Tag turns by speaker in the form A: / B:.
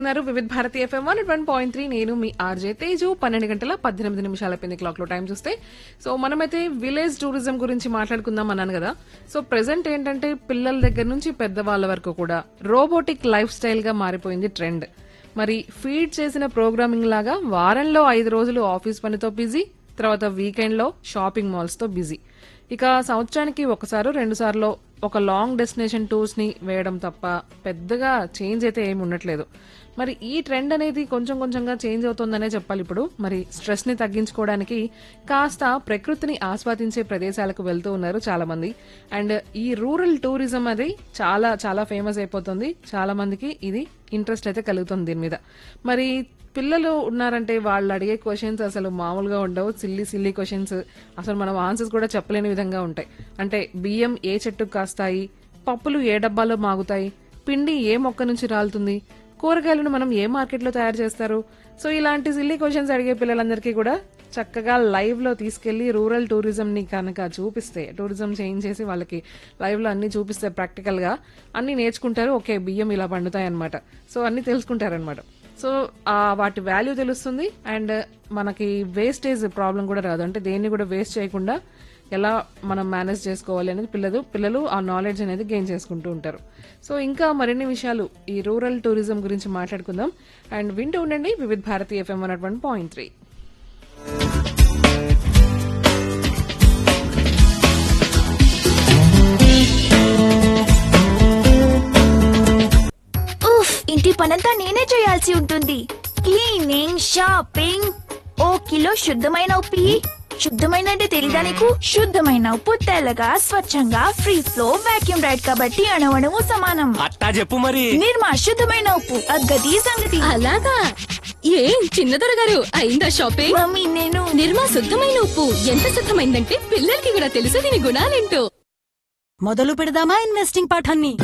A: ఉన్నారు Vividh Bharati FM one one point three నేను మీ ఆర్జే తేజు పన్నెండు గంటల పద్దెనిమిది నిమిషాల పింది క్లాక్ లో టైం చూస్తే సో మనమైతే విలేజ్ టూరిజం గురించి మాట్లాడుకుందాం అన్నాను కదా సో ప్రెసెంట్ ఏంటంటే పిల్లల దగ్గర నుంచి పెద్దవాళ్ళ వరకు కూడా రోబోటిక్ లైఫ్ స్టైల్ గా మారిపోయింది ట్రెండ్ మరి ఫీడ్ చేసిన ప్రోగ్రామింగ్ లాగా వారంలో ఐదు రోజులు ఆఫీస్ పనితో బిజీ తర్వాత వీకెండ్ లో షాపింగ్ మాల్స్ తో బిజీ ఇక సంవత్సరానికి ఒకసారి రెండు సార్లు ఒక లాంగ్ డెస్టినేషన్ టూర్స్ ని వేయడం తప్ప పెద్దగా చేంజ్ అయితే ఏమి ఉండట్లేదు మరి ఈ ట్రెండ్ అనేది కొంచెం కొంచెంగా చేంజ్ అవుతుందనే చెప్పాలి ఇప్పుడు మరి స్ట్రెస్ ని తగ్గించుకోవడానికి కాస్త ప్రకృతిని ఆస్వాదించే ప్రదేశాలకు వెళ్తూ ఉన్నారు చాలా మంది అండ్ ఈ రూరల్ టూరిజం అది చాలా చాలా ఫేమస్ అయిపోతుంది చాలా మందికి ఇది ఇంట్రెస్ట్ అయితే కలుగుతుంది దీని మీద మరి పిల్లలు ఉన్నారంటే వాళ్ళు అడిగే క్వశ్చన్స్ అసలు మామూలుగా ఉండవు సిల్లీ సిల్లీ క్వశ్చన్స్ అసలు మనం ఆన్సర్స్ కూడా చెప్పలేని విధంగా ఉంటాయి అంటే బియ్యం ఏ చెట్టుకు కాస్తాయి పప్పులు ఏ డబ్బాలో మాగుతాయి పిండి ఏ మొక్క నుంచి రాలుతుంది కూరగాయలను మనం ఏ మార్కెట్లో తయారు చేస్తారు సో ఇలాంటి సిల్లీ క్వశ్చన్స్ అడిగే పిల్లలందరికీ కూడా చక్కగా లైవ్ లో తీసుకెళ్లి రూరల్ టూరిజం ని కనుక చూపిస్తే టూరిజం చేంజ్ చేసి వాళ్ళకి లైవ్ లో అన్ని చూపిస్తే ప్రాక్టికల్ గా అన్ని నేర్చుకుంటారు ఓకే బియ్యం ఇలా పండుతాయి అనమాట సో అన్ని తెలుసుకుంటారనమాట సో ఆ వాటి వాల్యూ తెలుస్తుంది అండ్ మనకి వేస్టేజ్ ప్రాబ్లం కూడా రాదు అంటే దేన్ని కూడా వేస్ట్ చేయకుండా ఎలా మనం మేనేజ్ చేసుకోవాలి అనేది పిల్లలు పిల్లలు ఆ నాలెడ్జ్ అనేది గెయిన్ చేసుకుంటూ ఉంటారు సో ఇంకా మరిన్ని విషయాలు ఈ రూరల్ టూరిజం గురించి మాట్లాడుకుందాం అండ్ వింటూ ఉండండి Vividh Bharati FM one one point three
B: ఉఫ్ ఇంటి పనంతా నేనే చేయాల్సి ఉంటుంది క్లీనింగ్ షాపింగ్ ఓ కిలో శుద్ధమైన ఉప్పు ఇయ్యి. శుద్ధమైన అంటే తెలీదా నీకు శుద్ధమైన ఉప్పు తెల్లగా స్వచ్ఛంగా ఫ్రీ ఫ్లో వాక్యూమ్ రైడ్ కాబట్టి అణవణము సమానం
C: అట్టా చెప్పు మరి
B: నిర్మా శుద్ధమైన ఉప్పు అగ్గది సంగతి
D: అలాగా ఏం చిన్నదొర గారు అయిందా షాపింగ్
B: మమ్మీ నేను
D: నిర్మా శుద్ధమైన ఉప్పు ఎంత శుద్ధమైందంటే పిల్లలకి కూడా తెలుసు దీని గుణాలేంటో
E: మొదలు పెడదామా ఇన్వెస్టింగ్ పాఠాన్ని